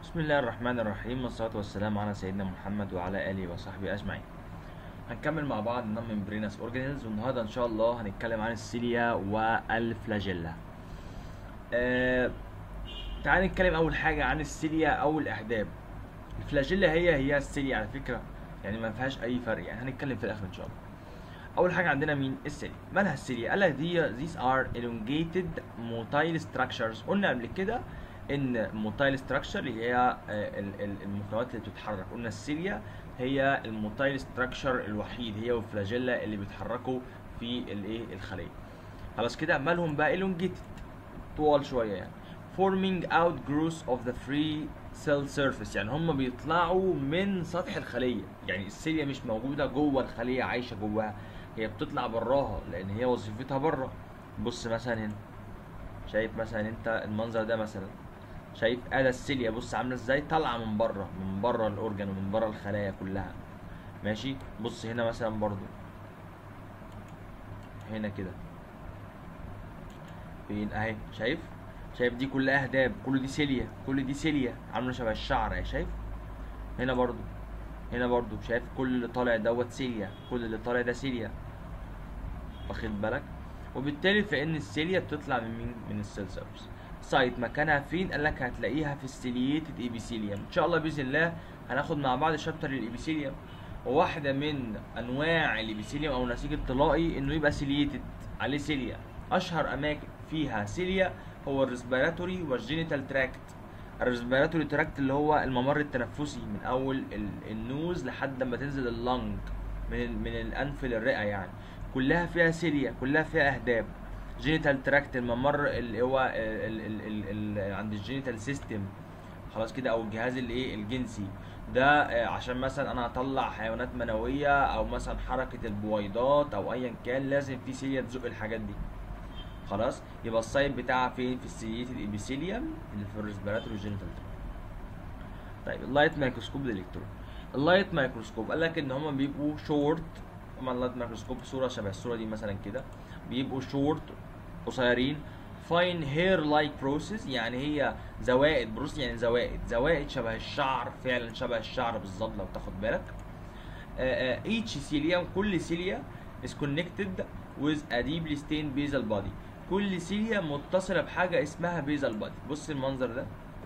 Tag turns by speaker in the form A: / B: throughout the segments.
A: بسم الله الرحمن الرحيم والصلاة والسلام على سيدنا محمد وعلى آله وصحبه أجمعين هنكمل مع بعض نون ممبرينس اورجانيلز والنهارده ان شاء الله هنتكلم عن السيليا والفلاجيلا آه تعال نتكلم اول حاجه عن السيليا او الاحداب الفلاجيلا هي هي السيليا على فكره يعني ما فيهاش اي فرق يعني هنتكلم في الاخر ان شاء الله اول حاجه عندنا مين السيليا مالها السيليا قال لك دي these are elongated motile structures قلنا قبل كده ان موتايل ستراكشر اللي هي آه، ال- ال- المكونات اللي بتتحرك قلنا السيليا هي الموتايل ستراكشر الوحيد هي والفلاجيلا اللي بيتحركوا في الايه الخليه خلاص كده مالهم بقى elongated طوال شويه يعني forming outgrowths of the free cell surface يعني هم بيطلعوا من سطح الخليه يعني السيليا مش موجوده جوه الخليه عايشه جواها هي بتطلع براها لان هي وظيفتها بره بص مثلا هنا شايف مثلا انت المنظر ده مثلا شايف آلة السيليا بص عامله ازاي طالعه من بره من بره الاورجان ومن بره الخلايا كلها ماشي بص هنا مثلا برضو هنا كده فين اهي شايف شايف دي كلها اهداب كل دي سيليا كل دي سيليا عامله شبه الشعر اهي شايف هنا برضو هنا برضو شايف كل اللي طالع دوت سيليا كل اللي طالع ده سيليا واخد بالك وبالتالي فان السيليا بتطلع من مين من السيل سيرفس سايت مكانها فين قال لك هتلاقيها في السيلييتد ايبيثيليوم ان شاء الله باذن الله هناخد مع بعض شابتر الايبيثيليوم وواحده من انواع الايبيثيليوم او نسيج الطلائي انه يبقى سيلييتد عليه سيليا اشهر اماكن فيها سيليا هو الريسبيراتوري والجينيتال تراكت الريسبيراتوري تراكت اللي هو الممر التنفسي من اول ال- النوز لحد ما تنزل اللنج من ال- من الانف للرئه يعني كلها فيها سيليا كلها فيها اهداب جينيتال تراكت الممر اللي هو ال ال ال ال عند الجينيتال سيستم خلاص كده او الجهاز الايه الجنسي ده آه، عشان مثلا انا اطلع حيوانات منويه او مثلا حركه البويضات او ايا كان لازم في سيليا تزق الحاجات دي خلاص يبقى السايت بتاعها فين في السيليت الابيثيليوم اللي في الريسبيراتوري جينيتال طيب اللايت مايكروسكوب الالكترون اللايت مايكروسكوب قال لك ان هم بيبقوا شورت طبعا اللايت مايكروسكوب صوره شبه الصوره دي مثلا كده بيبقوا شورت قصيرين فاين هير لايك بروسيس يعني هي زوائد بروسيس يعني زوائد زوائد شبه الشعر فعلا شبه الشعر بالظبط لو تاخد بالك each cilium كل سيليا is connected with a deeply stained basal body كل سيليا متصلة بحاجة اسمها basal body بص المنظر ده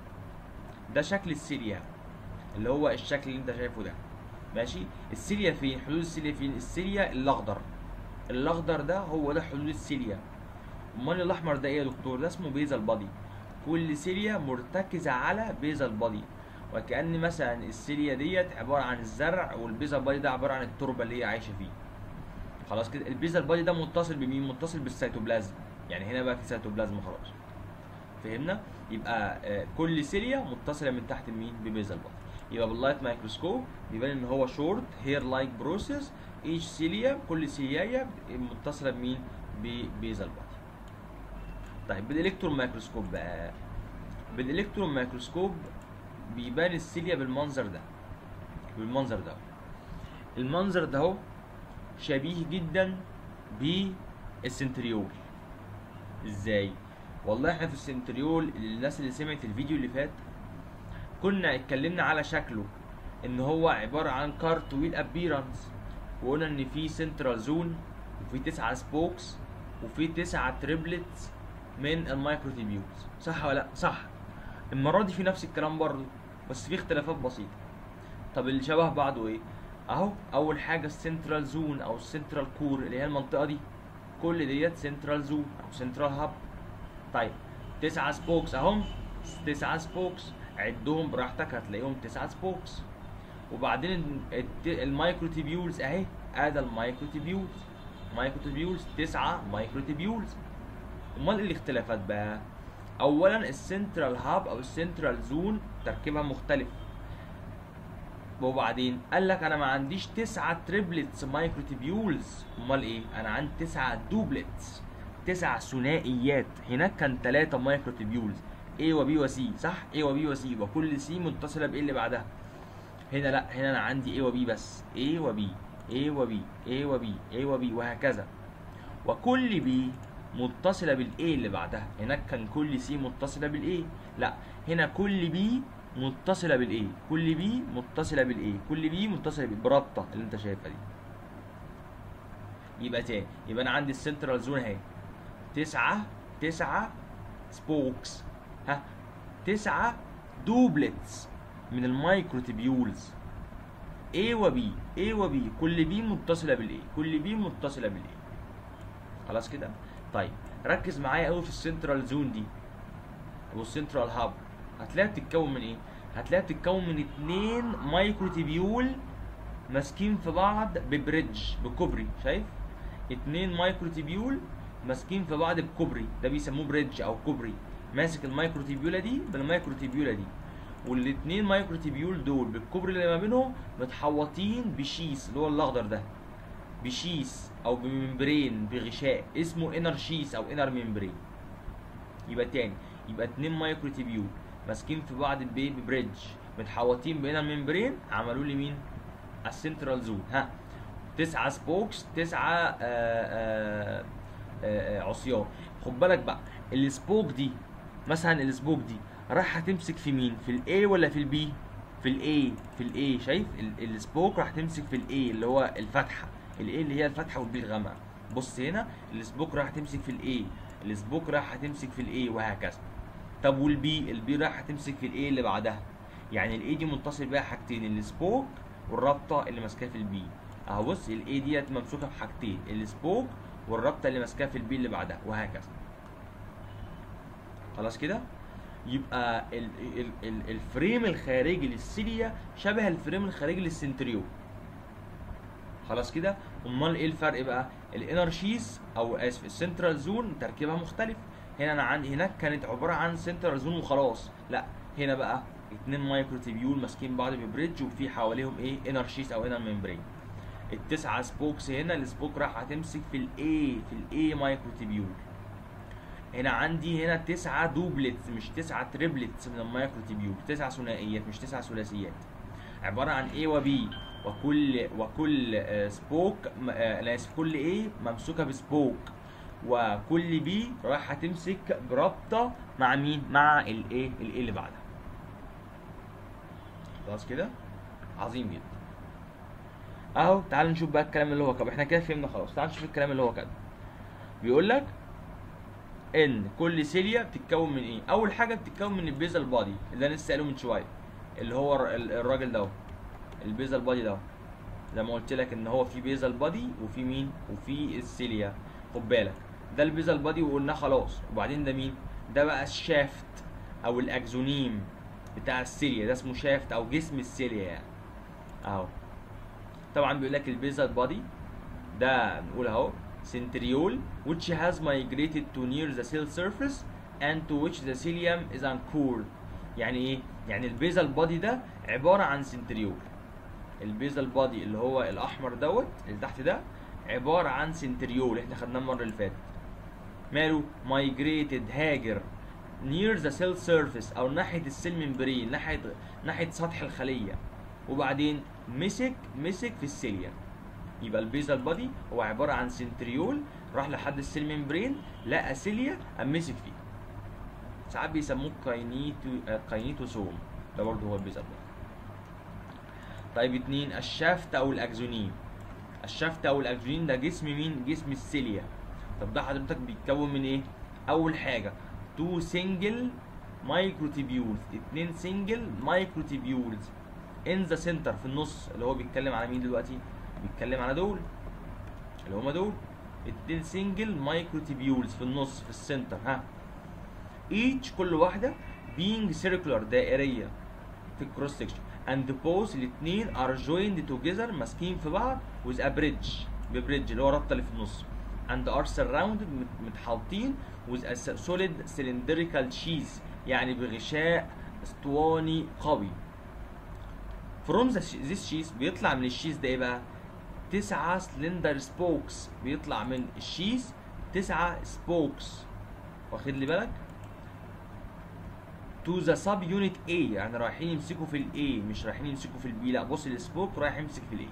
A: ده شكل السيليا اللي هو الشكل اللي انت شايفه ده ماشي السيليا فين حدود السيليا فين السيليا الاخضر الاخضر ده هو ده حدود السيليا امال الاحمر ده ايه يا دكتور ده اسمه بيزل بادي كل سيليا مرتكزه على بيزل بادي وكأن مثلا السيليا ديت عباره عن الزرع والبيزل بادي ده عباره عن التربه اللي هي عايشه فيه خلاص كده البيزل بادي ده متصل بمين متصل بالسيتوبلازم يعني هنا بقى في سيتوبلازم خلاص فهمنا يبقى آه، كل سيليا متصله من تحت مين ببيزل بادي يبقى باللايت مايكروسكوب يبان ان هو شورت هير لايك بروسيس ايش سيليا كل سيليايه متصله بمين ببيزل بادي طيب بالالكترون مايكروسكوب بقى بالالكترون مايكروسكوب بيبان السيليا بالمنظر ده بالمنظر ده المنظر ده اهو شبيه جدا بالسنتريول ازاي والله احنا في السنتريول الناس اللي سمعت الفيديو اللي فات كنا اتكلمنا على شكله ان هو عباره عن كار طويل ابيرنس وقلنا ان في سنترال زون وفي تسعة سبوكس وفي تسعة تريبلتس من المايكروتيبيولز صح ولا لا صح المره دي في نفس الكلام برضه بس في اختلافات بسيطه طب اللي شبه بعضه ايه اهو اول حاجه السنترال زون او السنترال كور اللي هي المنطقه دي كل ديت سنترال زون او سنترال هاب طيب تسعة سبوكس اهم تسعة سبوكس عدهم براحتك هتلاقيهم تسعة سبوكس وبعدين الت- المايكروتيبيولز اهي ادي المايكروتيبيولز مايكروتيبيولز تسعة مايكروتيبيولز امال ايه الاختلافات بقى اولا السنترال هاب او السنترال زون تركيبها مختلف وبعدين قال لك انا ما عنديش تسعة تريبلتس مايكروتيبيولز امال ايه انا عندي تسعة دوبلتس تسع ثنائيات هناك كان ثلاثة مايكروتيبيولز A و B و C صح A و B و C وكل C متصلة ب A اللي بعدها هنا لا هنا انا عندي A و B بس A و B A و B A و B A و B وهكذا وكل B متصلة بالاي اللي بعدها هناك كان كل سي متصلة بالاي لا هنا كل بي متصله بالايه كل بي متصله بالايه كل بي متصله بال- برابطه اللي انت شايفها دي يبقى تاني يبقى انا عندي السنترال زون اهي تسعة تسعة سبوكس ها تسعة دوبلتس من المايكروتيبيولز A و B A و B كل B متصلة بال A كل B متصلة بال A خلاص كده طيب ركز معايا قوي في السنترال زون دي او السنترال هاب هتلاقيها بتتكون من ايه هتلاقيها بتتكون من اتنين مايكروتيبيول ماسكين في بعض ببريدج بكوبري شايف اتنين مايكروتيبيول ماسكين في بعض بكوبري ده بيسموه بريدج او كوبري ماسك المايكروتيبيولا دي بالمايكروتيبيولا دي والاتنين مايكروتيبيول دول بالكوبري اللي ما بينهم متحوطين بشيس اللي هو الاخضر ده بشيس او بممبرين بغشاء اسمه انر شيس او انر ممبرين يبقى تاني يبقى اتنين مايكروتيبيول ماسكين في بعض بايه ببريدج متحوطين بانر ممبرين عملوا لي مين السنترال زون ها تسعة سبوكس تسعة آآ آآ آآ عصيان خد بالك بقى السبوك دي مثلا السبوك دي راح هتمسك في مين في الاي ولا في البي في الاي في الاي شايف ال- السبوك راح تمسك في الاي اللي هو الفتحه الاي اللي هي الفتحه والبي الغامقه بص هنا السبوك راح تمسك في الاي السبوك راح هتمسك في الاي وهكذا طب والبي البي راح هتمسك في الاي اللي بعدها يعني الاي دي متصل بيها حاجتين السبوك والرابطه اللي ماسكاها في البي اهو بص الاي ديت ممسوكه بحاجتين السبوك والرابطه اللي ماسكاها في البي اللي بعدها وهكذا خلاص كده يبقى ال ال ال الفريم الخارجي للسيليا شبه الفريم الخارجي للسنتريول خلاص كده امال ايه الفرق بقى الانر شيس او اسف السنترال زون تركيبها مختلف هنا انا عندي هناك كانت عباره عن سنترال زون وخلاص لا هنا بقى اتنين مايكروتيبيول ماسكين بعض ببريدج وفي حواليهم ايه انر شيس او انر ممبرين التسعه سبوكس هنا السبوك راح هتمسك في الاي في الاي مايكروتيبيول هنا عندي هنا تسعة دوبلتس مش تسعة تريبلتس من المايكروتيبيول تسعة ثنائيات مش تسعة ثلاثيات عبارة عن A و B وكل وكل آه، سبوك م- آه، انا اسف كل A ممسوكة بسبوك وكل B راح هتمسك برابطة مع مين؟ مع ال A ال A اللي بعدها. خلاص كده؟ عظيم جدا. اهو تعال نشوف بقى الكلام اللي هو كتب احنا كده فهمنا خلاص تعال نشوف الكلام اللي هو كتب. بيقول لك ان كل سيليا بتتكون من ايه اول حاجه بتتكون من البيزل بادي اللي انا لسه قايله من شويه اللي هو الر- ال- الراجل ده البيزل بادي ده زي ما قلت لك ان هو في بيزل بادي وفي مين وفي السيليا خد بالك ده البيزل بادي وقلناه خلاص وبعدين ده مين ده بقى الشافت او الاكزونيم بتاع السيليا ده اسمه شافت او جسم السيليا يعني اهو طبعا بيقول لك البيزل بادي ده نقول اهو centriole which has migrated to near the cell surface and to which the cilium is anchored يعني ايه يعني البيزل بادي ده عباره عن سنتريول البيزل بادي اللي هو الاحمر دوت اللي تحت ده عباره عن سنتريول احنا خدناه المره اللي فاتت ماله migrated هاجر near the cell surface او ناحيه السيل ممبرين ناحيه ناحيه سطح الخليه وبعدين مسك مسك في السيليا يبقى البيزال بادي هو عباره عن سنتريول راح لحد السيل ممبرين لقى سيليا قام مسك فيه ساعات بيسموه كاينيتو آه، كاينيتوسوم ده برضه هو البيزال بادي طيب اتنين الشافت او الاكزونيم الشافت او الاكزونيم ده جسم مين جسم السيليا طب ده حضرتك بيتكون من ايه اول حاجه تو سنجل مايكروتيبيولز اتنين سنجل مايكروتيبيولز ان ذا سنتر في النص اللي هو بيتكلم على مين دلوقتي بيتكلم على دول اللي هما دول اتنين سنجل مايكروتيبيولز في النص في السنتر ها each كل واحده being circular دائريه في الكروس سكشن and both الاثنين are joined together ماسكين في بعض with a bridge ببريدج اللي هو الرابطه اللي في النص and are surrounded مت- متحوطين with a solid cylindrical cheese يعني بغشاء اسطواني قوي from the sh- this cheese بيطلع من الشيز ده ايه بقى؟ تسعة سلندر سبوكس بيطلع من الشيز تسعة سبوكس واخد لي بالك؟ تو ذا سب يونت A يعني رايحين يمسكوا في الاي مش رايحين يمسكوا في البي لا بص السبوك رايح يمسك في الاي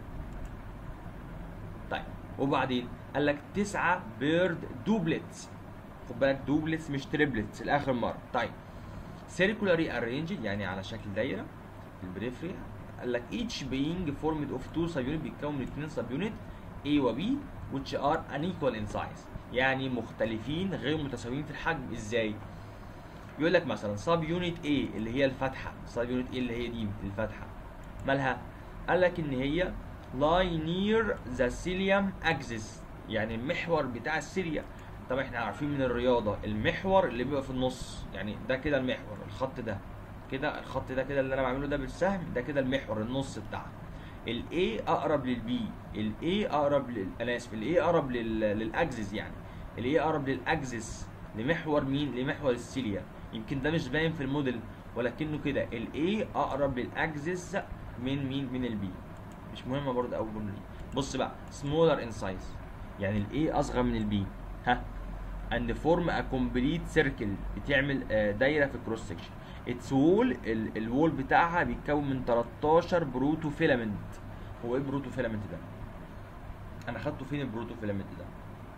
A: طيب وبعدين قال لك تسعة بيرد دوبلتس خد بالك دوبلتس مش تريبلتس لاخر مرة طيب circularly arranged يعني على شكل دايره في البريفري قال لك each being formed of two subunit بيتكون من اثنين subunit A و B which are unequal in size يعني مختلفين غير متساويين في الحجم ازاي؟ بيقول لك مثلا سب يونت A اللي هي الفتحه سب يونت A اللي هي دي الفتحه مالها؟ قال لك ان هي lie near the cilium axis يعني المحور بتاع السيليا طبعا احنا عارفين من الرياضه المحور اللي بيبقى في النص يعني ده كده المحور الخط ده كده الخط ده كده اللي انا بعمله ده بالسهم ده كده المحور النص بتاعها الاي اقرب للبي الاي اقرب لل انا اسف الاي اقرب لل... للاكسس يعني الاي اقرب للاكسس لمحور مين لمحور السيليا يمكن ده مش باين في الموديل ولكنه كده الاي اقرب للاكسس من مين من البي مش مهمه برضه اول جمله دي بص بقى سمولر ان سايز يعني الاي اصغر من البي ها and form a complete circle بتعمل آه، دايره في الكروس سكشن اتس وول الوول بتاعها بيتكون من 13 بروتو فيلامنت هو ايه بروتو فيلامنت ده انا خدته فين البروتو فيلامنت ده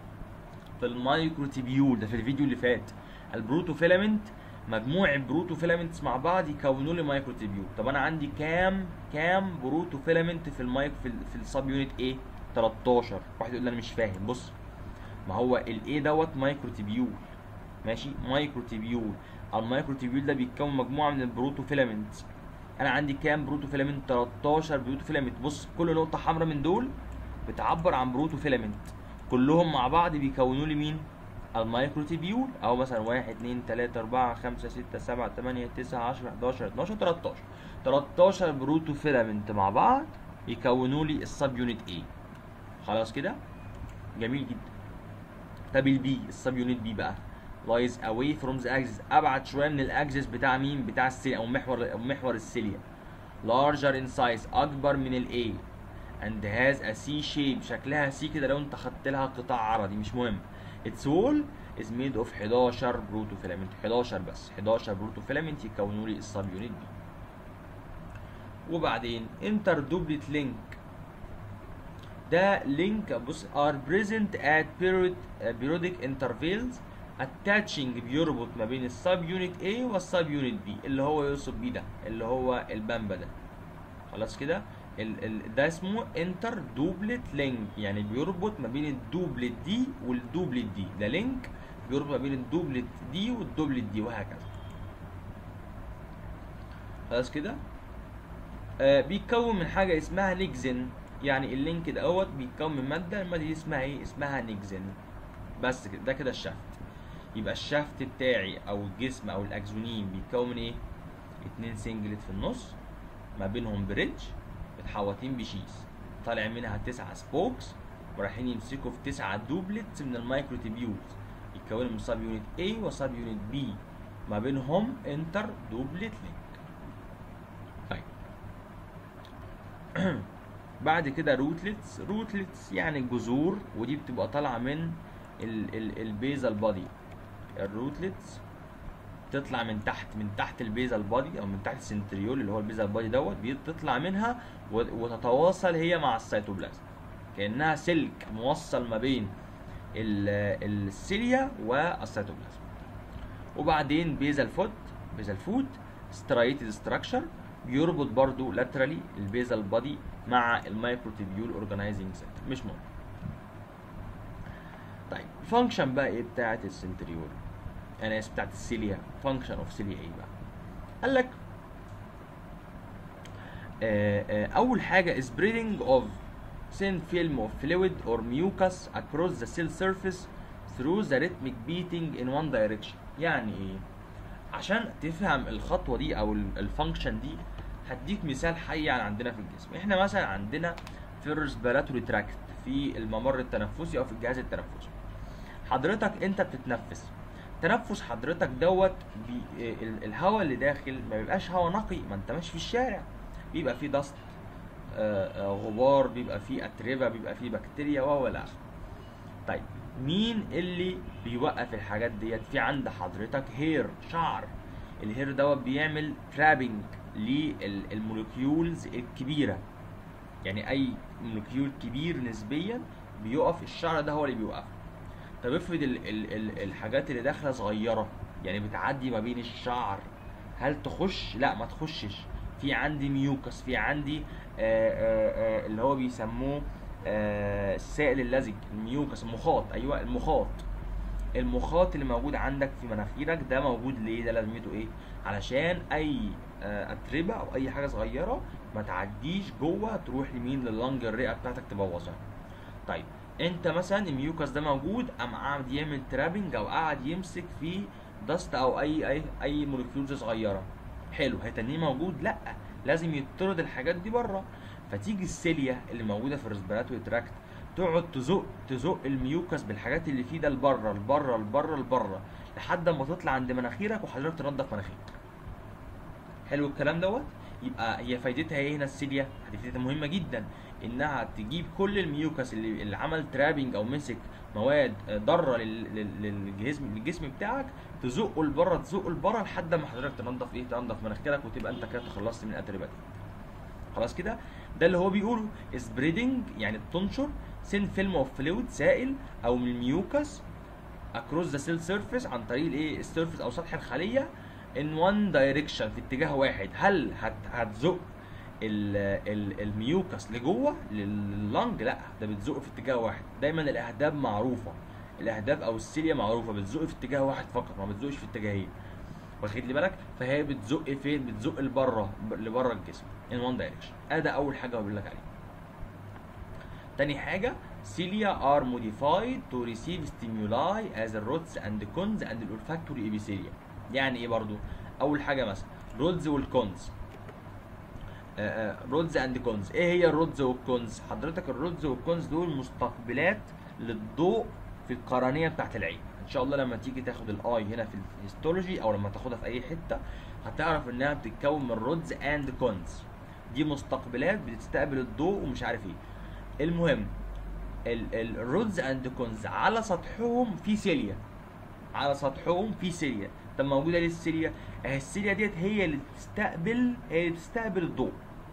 A: في المايكروتيبيول ده في الفيديو اللي فات البروتو فيلامنت مجموع البروتو فيلامنتس مع بعض يكونوا لي مايكروتيبيول طب انا عندي كام كام بروتو فيلامنت في المايك في, ال- في السب يونت ايه 13 واحد يقول لي انا مش فاهم بص ما هو الايه دوت مايكروتيبيول ماشي مايكروتيبيول المايكروتيبيول ده بيتكون مجموعه من البروتو فيلامنت انا عندي كام بروتو فيلامنت 13 بروتو فيلامنت بص كل نقطه حمراء من دول بتعبر عن بروتو فيلامنت كلهم مع بعض بيكونوا لي مين المايكروتيبيول اهو مثلا 1 2 3 4 5 6 7 8 9 10 11 12 13 13 بروتو فيلامنت مع بعض يكونوا لي السب يونت A خلاص كده جميل جدا طب البي السب يونت بي بقى lies away from the axis ابعد شويه من الاكسس بتاع مين بتاع السيليا او محور او محور السيليا larger in size اكبر من الاي and has a C shape شكلها سي كده لو انت خدت لها قطاع عرضي مش مهم its wall is made of 11 بروتو فيلامنت 11 بس 11 بروتو فيلامنت يكونوا لي السب يونت بي وبعدين انتر دوبلت لينك ده لينك بص are present at period uh, periodic intervals attaching بيربط ما بين السب يونت A والسب يونت B اللي هو يقصد بيه ده اللي هو البامبا ده خلاص كده ال ال ده اسمه انتر دوبلت لينك يعني بيربط ما بين الدوبلت دي والدوبلت دي ده لينك بيربط ما بين الدوبلت دي والدوبلت دي وهكذا خلاص كده آه بيتكون من حاجه اسمها نيكزن يعني اللينك دوت بيتكون من ماده الماده دي اسمها ايه اسمها نيكزن بس كده ده كده الشافت يبقى الشافت بتاعي او الجسم او الاكزونين بيتكون من ايه اتنين سنجلت في النص ما بينهم بريدج متحوطين بشيز طالع منها تسعة سبوكس ورايحين يمسكوا في تسعة دوبلتس من المايكروتيبيولز يتكونوا من سب يونت A وسب يونت B ما بينهم انتر دوبلت لينك طيب بعد كده روتلتس روتلتس يعني الجذور ودي بتبقى طالعه من ال ال البيزال بادي الروتلتس تطلع من تحت من تحت البيزال بادي او من تحت السنتريول اللي هو البيزال بادي دوت بتطلع منها و- وتتواصل هي مع السيتوبلازم كانها سلك موصل ما بين ال- السيليا والسيتوبلازم وبعدين بيزال فوت بيزال فوت سترايتد ستراكشر بيربط برضو لاترالي البيزال بادي مع المايكروتيبيول اورجانيزنج سنتر مش مهم طيب الفانكشن بقى ايه بتاعت السنتريول انا اسف بتاعت السيليا فانكشن اوف سيليا ايه بقى قال لك آه، آه، اول حاجه spreading of thin film of fluid or mucus across the cell surface through the rhythmic beating in one direction يعني ايه عشان تفهم الخطوه دي او الفانكشن دي هديك مثال حي عن عندنا في الجسم احنا مثلا عندنا في الريسبيراتوري تراكت في الممر التنفسي او في الجهاز التنفسي حضرتك انت بتتنفس تنفس حضرتك دوت بي ال- الهواء اللي داخل ما بيبقاش هواء نقي ما انت ماشي في الشارع بيبقى فيه دست غبار بيبقى فيه اتربه بيبقى فيه بكتيريا و الى اخره طيب مين اللي بيوقف الحاجات ديت في عند حضرتك هير شعر الهير دوت بيعمل ترابنج للموليكيولز الكبيره يعني اي موليكيول كبير نسبيا بيقف الشعر ده هو اللي بيوقفه طب افرض ال ال ال الحاجات اللي داخله صغيره يعني بتعدي ما بين الشعر هل تخش لا ما تخشش في عندي ميوكس في عندي آآ آآ اللي هو بيسموه آه، السائل اللزج الميوكس المخاط ايوه المخاط المخاط اللي موجود عندك في مناخيرك ده موجود ليه ده لازمته ايه علشان اي آه، اتربه او اي حاجه صغيره ما تعديش جوه تروح لمين لللنج الرئه بتاعتك تبوظها طيب انت مثلا الميوكس ده موجود قام قاعد يعمل ترابنج او قاعد يمسك في دست او اي اي اي مولكيولز صغيره حلو هيتنيه موجود لا لازم يطرد الحاجات دي بره فتيجي السيليا اللي موجوده في الريسبيراتوري تراكت تقعد تزق تزق الميوكس بالحاجات اللي فيه ده لبره لبره لبره لبره لحد ما تطلع عند مناخيرك وحضرتك تنضف مناخيرك حلو الكلام دوت يبقى هي فايدتها ايه هنا السيليا هتفيدتها مهمه جدا انها تجيب كل الميوكس اللي, اللي عمل ترابنج او مسك مواد ضاره لل- لل- للجسم للجسم بتاعك تزقه لبره تزقه لبره لحد ما حضرتك تنضف ايه تنضف مناخيرك وتبقى انت كده تخلصت من الاتربه دي خلاص كده ده اللي هو بيقوله سبريدنج يعني بتنشر سين فيلم اوف فلويد سائل او من الميوكس اكروس ذا سيل سيرفيس عن طريق الايه السيرفيس او سطح الخليه ان وان دايركشن في اتجاه واحد هل هت هتزق ال- ال- الميوكس لجوه لللنج لا ده بتزق في اتجاه واحد دايما الاهداب معروفه الاهداف او السيليا معروفه بتزق في اتجاه واحد فقط ما بتزقش في اتجاهين واخد لي بالك فهي بتزق فين بتزق لبره لبره الجسم in one direction ادي اول حاجه بقول لك عليها تاني حاجه cilia are modified to receive stimuli as the rods and the cones and the olfactory epithelia يعني ايه برضو اول حاجه مثلا rods والكونز رودز اند كونز ايه هي الرودز والكونز حضرتك الرودز والكونز دول مستقبلات للضوء في القرنيه بتاعت العين ان شاء الله لما تيجي تاخد الاي هنا في الهيستولوجي او لما تاخدها في اي حته هتعرف انها بتتكون من رودز اند كونز دي مستقبلات بتستقبل الضوء ومش عارف ايه المهم الرودز اند كونز على سطحهم في سيليا على سطحهم في سيليا طب موجوده ليه السيليا اهي السيليا ديت هي اللي بتستقبل هي اللي بتستقبل الضوء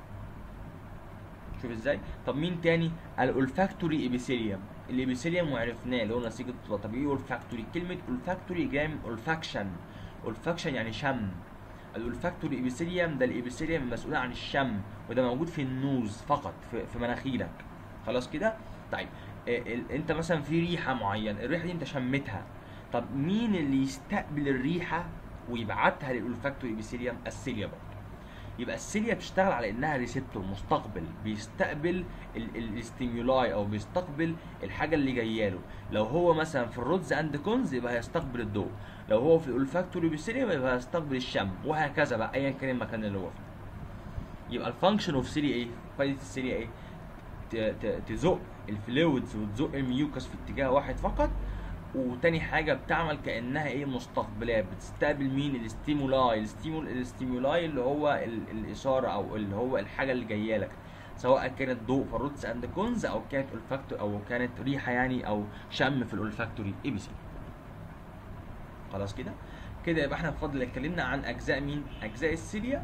A: شوف ازاي طب مين تاني الاولفاكتوري ايبيثيليوم الابيثيليوم عرفناه اللي هو نسيج الطلاء طب ايه اولفاكتوري كلمه اولفاكتوري جايه من اولفاكشن اولفاكشن يعني شم الاولفاكتوري ايبيثيليوم ده الابيثيليوم المسؤول عن الشم وده موجود في النوز فقط في, في مناخيرك خلاص كده طيب ال- ال- انت مثلا في ريحه معينه الريحه دي انت شمتها طب مين اللي يستقبل الريحه ويبعتها للاولفاكتوري ايبيثيليوم السيليا برضه يبقى السيليا بتشتغل على انها ريسبتور مستقبل بيستقبل الاستيمولاي او بيستقبل الحاجه اللي جايه له لو هو مثلا في الرودز اند كونز يبقى هيستقبل الضوء لو هو في الاولفاكتوري بيسيليا يبقى هيستقبل الشم وهكذا بقى ايا كان المكان اللي هو فيه يبقى الفانكشن اوف سيليا ايه فايده السيليا ايه ت- ت- تزق الفلويدز وتزق الميوكس في اتجاه واحد فقط وتاني حاجة بتعمل كأنها ايه مستقبلات بتستقبل مين الاستيمولاي الاستيمول الاستيمولاي اللي هو ال- الإشارة أو اللي هو الحاجة اللي جاية لك سواء كانت ضوء في الروتس اند كونز أو كانت olfactory أو كانت ريحة يعني أو شم في الأولفاكتوري اي بي سي خلاص كده كده يبقى احنا بفضل الله اتكلمنا عن أجزاء مين أجزاء السيليا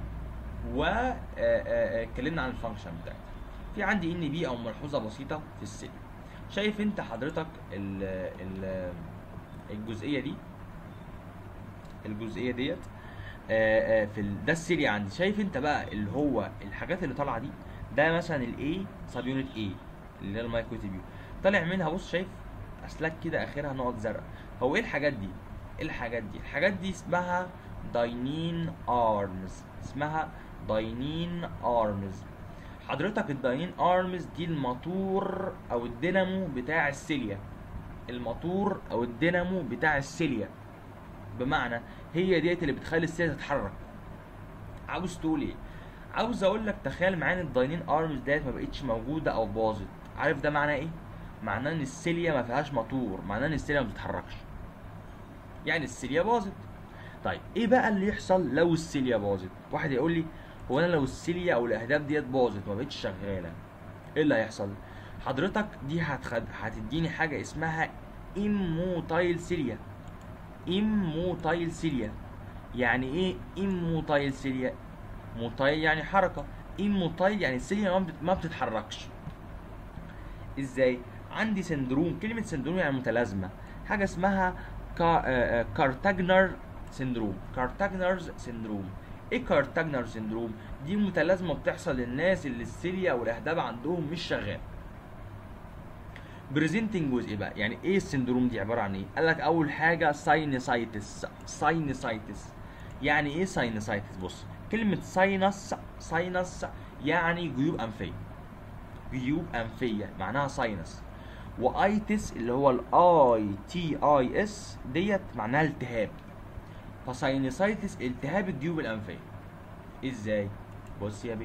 A: واتكلمنا عن الفانكشن بتاعتها في عندي ان بي او ملحوظه بسيطه في السيليا شايف انت حضرتك ال ال الجزئيه دي الجزئيه ديت آه، آه، في ال- ده السيريا عندي شايف انت بقى اللي هو الحاجات اللي طالعه دي ده مثلا الاي سب يونت اي اللي هي المايكروتيبيو طالع منها بص شايف اسلاك كده اخرها نقط زرقاء هو ايه الحاجات دي ايه الحاجات دي الحاجات دي اسمها داينين ارمز اسمها داينين ارمز حضرتك الداينين ارمز دي الموتور او الدينامو بتاع السيليا الموتور او الدينامو بتاع السيليا بمعنى هي ديت اللي بتخلي السيليا تتحرك عاوز تقول ايه عاوز اقول لك تخيل معايا ان الداينين ارمز ديت ما بقتش موجوده او باظت عارف ده معناه ايه معناه ان السيليا ما فيهاش موتور معناه ان السيليا ما بتتحركش يعني السيليا باظت طيب ايه بقى اللي يحصل لو السيليا باظت واحد يقول لي هو انا لو السيليا او الاهداف ديت باظت ما بقتش شغاله ايه اللي هيحصل حضرتك دي هتخد... هتديني حاجه اسمها اموتايل سيليا اموتايل سيليا يعني ايه اموتايل سيليا موتايل يعني حركه اموتايل يعني السيليا ما بت- ما بتتحركش ازاي عندي سندروم كلمه سندروم يعني متلازمه حاجه اسمها كا... آه، آه، كارتاجنر سندروم كارتاجنرز سندروم ايه كارتاجنر سندروم دي متلازمه بتحصل للناس اللي السيليا والاهداب عندهم مش شغال بريزنتنج جزء بقى يعني ايه السندروم دي عباره عن ايه قال لك اول حاجه ساينسايتس ساينسايتس يعني ايه ساينسايتس بص كلمه ساينس ساينس يعني جيوب انفيه جيوب انفيه معناها ساينس وايتس اللي هو الاي تي اي اس ديت معناها التهاب فساينسايتس التهاب الجيوب الانفيه ازاي بص يا بيه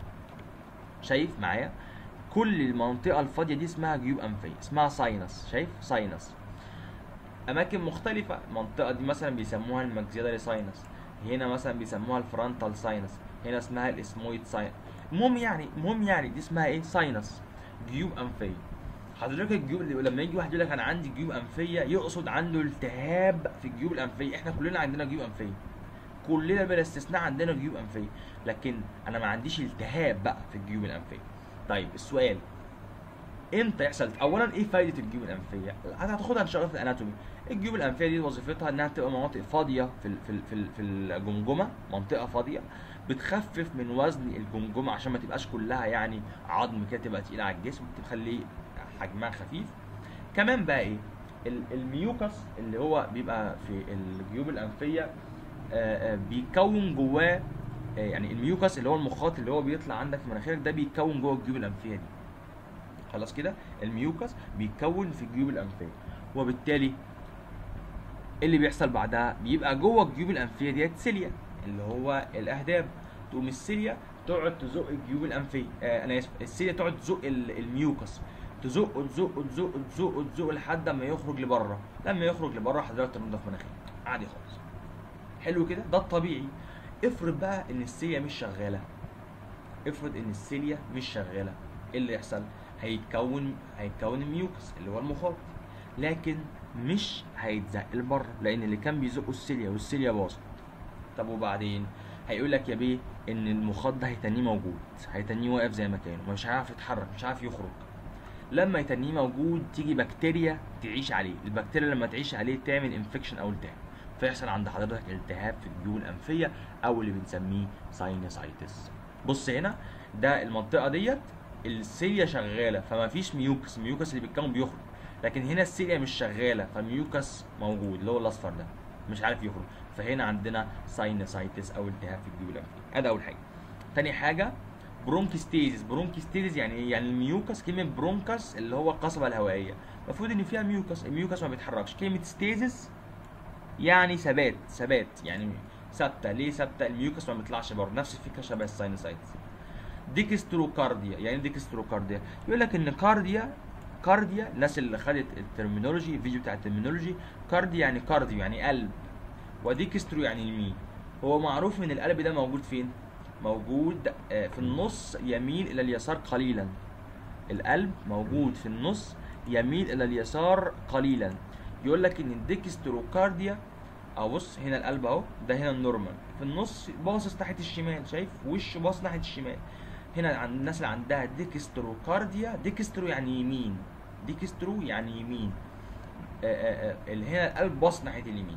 A: شايف معايا كل المنطقه الفاضيه دي اسمها جيوب انفيه اسمها ساينس شايف ساينس اماكن مختلفه المنطقه دي مثلا بيسموها الماكسيلاري ساينس هنا مثلا بيسموها الفرونتال ساينس هنا اسمها الاسمويد ساينس المهم يعني المهم يعني دي اسمها ايه ساينس جيوب انفيه حضرتك الجيوب لما يجي واحد يقول لك انا عندي جيوب انفيه يقصد عنده التهاب في الجيوب الانفيه احنا كلنا عندنا جيوب انفيه كلنا بلا استثناء عندنا جيوب انفيه لكن انا ما عنديش التهاب بقى في الجيوب الانفيه طيب السؤال امتى يحصل اولا ايه فايده الجيوب الانفيه هتاخدها ان شاء الله في الاناتومي الجيوب الانفيه دي وظيفتها انها تبقى مناطق فاضيه في ال في ال في, ال في الجمجمه منطقه فاضيه بتخفف من وزن الجمجمه عشان ما تبقاش كلها يعني عظم كده تبقى تقيله على الجسم بتخليه حجمها خفيف كمان بقى ايه الميوكس اللي هو بيبقى في الجيوب الانفيه بيكون جواه يعني الميوكس اللي هو المخاط اللي هو بيطلع عندك في مناخيرك ده بيتكون جوه الجيوب الانفيه دي خلاص كده الميوكس بيتكون في الجيوب الانفيه وبالتالي اللي بيحصل بعدها بيبقى جوه الجيوب الانفيه ديت سيليا اللي هو الاهداب تقوم السيليا تقعد تزق الجيوب الانفيه آه انا اسف السيليا تقعد تزق الميوكس تزق تزق تزق تزق تزق لحد ما يخرج لبره لما يخرج لبره حضرتك تنضف مناخيرك عادي خالص حلو كده ده الطبيعي افرض بقى ان السيليا مش شغاله افرض ان السيليا مش شغاله ايه اللي يحصل هيتكون هيتكون الميوكس اللي هو المخاط لكن مش هيتزق لبره لان اللي كان بيزقه السيليا والسيليا باظت طب وبعدين هيقول لك يا بيه ان المخاط ده هيتنيه موجود هيتنيه واقف زي ما كان مش هيعرف يتحرك مش هيعرف يخرج لما يتنيه موجود تيجي بكتيريا تعيش عليه البكتيريا لما تعيش عليه تعمل انفكشن او التهاب فيحصل عند حضرتك التهاب في الجيوب الانفيه او اللي بنسميه ساينسايتس بص هنا ده المنطقه ديت السيليا شغاله فما فيش ميوكس الميوكس اللي بيتكون بيخرج لكن هنا السيليا مش شغاله فالميوكس موجود اللي هو الاصفر ده مش عارف يخرج فهنا عندنا ساينسايتس او التهاب في الجيوب الانفيه ادي اول حاجه تاني حاجه برونكستيزيس برونكستيزيس يعني ايه يعني الميوكس كلمه برونكس اللي هو القصبه الهوائيه المفروض ان فيها ميوكس الميوكس ما بيتحركش كلمه ستيزيس يعني ثبات ثبات يعني ثابته ليه ثابته الميوكس ما بيطلعش بره نفس الفكره شبه الساينسايتس ديكستروكارديا يعني ديكستروكارديا يقول لك ان كارديا كارديا الناس اللي خدت الترمينولوجي الفيديو بتاع الترمينولوجي كارديا يعني كارديو يعني قلب وديكسترو يعني يمين هو معروف ان القلب ده موجود فين موجود في النص يميل الى اليسار قليلا القلب موجود في النص يميل الى اليسار قليلا يقول لك ان الديكستروكارديا او بص هنا القلب اهو ده هنا النورمال في النص باصص ناحيه الشمال شايف وشه باصص ناحيه الشمال هنا عند الناس اللي عندها ديكستروكارديا ديكسترو يعني يمين ديكسترو يعني يمين آآ آآ اللي هنا القلب باص ناحيه اليمين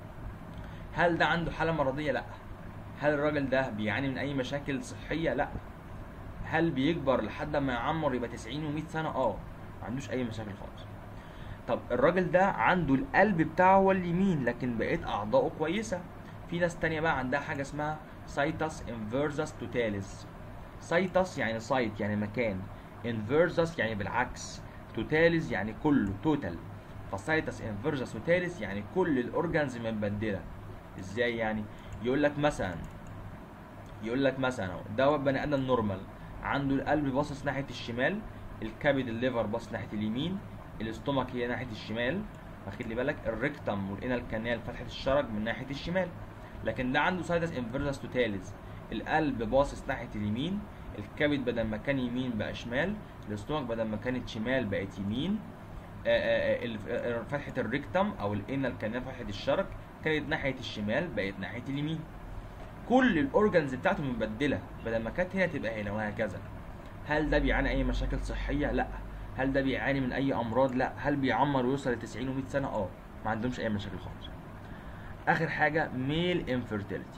A: هل ده عنده حاله مرضيه لا هل الراجل ده بيعاني من اي مشاكل صحيه لا هل بيكبر لحد ما يعمر يبقى 90 و100 سنه اه ما عندوش اي مشاكل خالص طب الراجل ده عنده القلب بتاعه هو اليمين لكن بقيت اعضائه كويسه في ناس تانية بقى عندها حاجه اسمها سايتس انفيرزس توتاليس سايتس يعني سايت يعني مكان انفيرزس يعني بالعكس توتاليس يعني كله توتال فسايتس انفيرزس توتاليس يعني كل الاورجانز متبدله ازاي يعني يقول لك مثلا يقول لك مثلا ده بني ادم نورمال عنده القلب باصص ناحيه الشمال الكبد الليفر باصص ناحيه اليمين الاستومك هي ناحيه الشمال واخد لي بالك الريكتم والانال كانال فتحه الشرج من ناحيه الشمال لكن ده عنده سايتس انفيرسس توتاليز القلب باصص ناحيه اليمين الكبد بدل ما كان يمين بقى شمال الاستومك بدل ما كانت شمال بقت يمين آآ آآ فتحه الريكتم او الانال كانال فتحه الشرج كانت ناحيه الشمال بقت ناحيه اليمين كل الاورجنز بتاعته مبدله بدل ما كانت هنا تبقى هنا وهكذا هل ده بيعاني اي مشاكل صحيه لا هل ده بيعاني من اي امراض لا هل بيعمر ويوصل ل 90 و100 سنه اه ما عندهمش اي مشاكل خالص اخر حاجه ميل انفيرتيليتي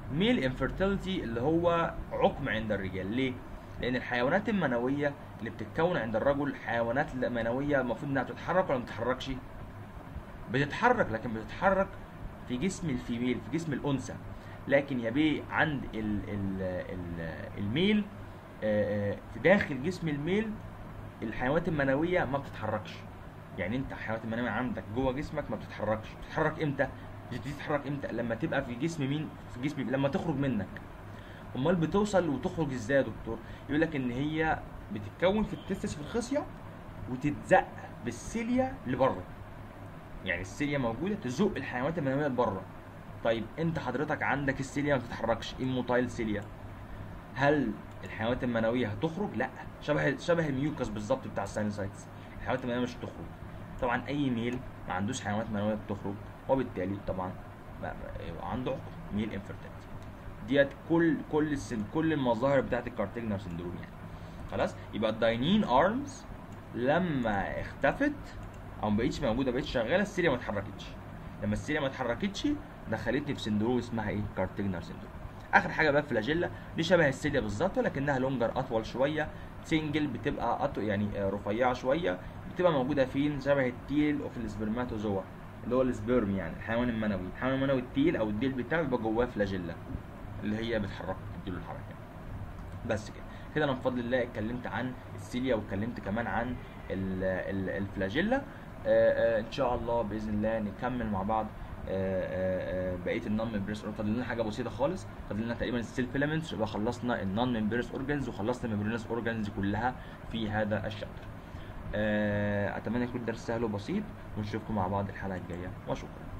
A: ميل انفيرتيليتي اللي هو عقم عند الرجال ليه لان الحيوانات المنويه اللي بتتكون عند الرجل حيوانات منويه المفروض انها بتتحرك ولا ما بتتحركش بتتحرك لكن بتتحرك في جسم الفيميل في جسم الانثى لكن يا بيه عند ال ال ال الميل آه، آه، في داخل جسم الميل الحيوانات المنويه ما بتتحركش يعني انت الحيوانات المنويه عندك جوه جسمك ما بتتحركش بتتحرك امتى بتبتدي تتحرك امتى لما تبقى في جسم مين في جسم لما تخرج منك امال بتوصل وتخرج ازاي يا دكتور يقول لك ان هي بتتكون في التستس في الخصيه وتتزق بالسيليا لبره يعني السيليا موجوده تزق الحيوانات المنويه لبره طيب انت حضرتك عندك السيليا ما بتتحركش ايه موتايل سيليا هل الحيوانات المنويه هتخرج لا شبه شبه الميوكس بالظبط بتاع الساينوسايتس الحيوانات المنويه مش هتخرج طبعا اي ميل ما عندوش حيوانات منويه بتخرج وبالتالي طبعا ما- ما- عنده عقم ميل انفيرتيلتي ديت كل كل السن كل المظاهر بتاعت الكارتيجنر سندروم يعني خلاص يبقى الداينين ارمز لما اختفت او ما بقتش موجوده بقتش شغاله السيليا ما اتحركتش لما السيليا ما اتحركتش دخلتني في سندروم اسمها ايه كارتيجنر سندروم اخر حاجه بقى فلاجيلا دي شبه السيليا بالظبط ولكنها لونجر اطول شويه سنجل بتبقى أطو يعني آه، رفيعه شويه بتبقى موجوده فين شبه التيل وفي السبرماتوزوا اللي هو السبيرم يعني الحيوان المنوي الحيوان المنوي التيل او الديل بتاعه بيبقى جواه فلاجيلا اللي هي بتحركه تديله الحركه بس كده كده انا بفضل الله اتكلمت عن السيليا واتكلمت كمان عن ال- ال- الفلاجيلا آه، آه، ان شاء الله باذن الله نكمل مع بعض آه، آه، آه، بقيه النون ممبريس فاضل لنا حاجه بسيطه خالص فاضل لنا تقريبا السيل فيلامنتس يبقى خلصنا النون ممبريس اورجانز وخلصنا الممبرينس اورجانز كلها في هذا الشابتر آه، اتمنى يكون درس سهل وبسيط ونشوفكم مع بعض الحلقه الجايه وشكرا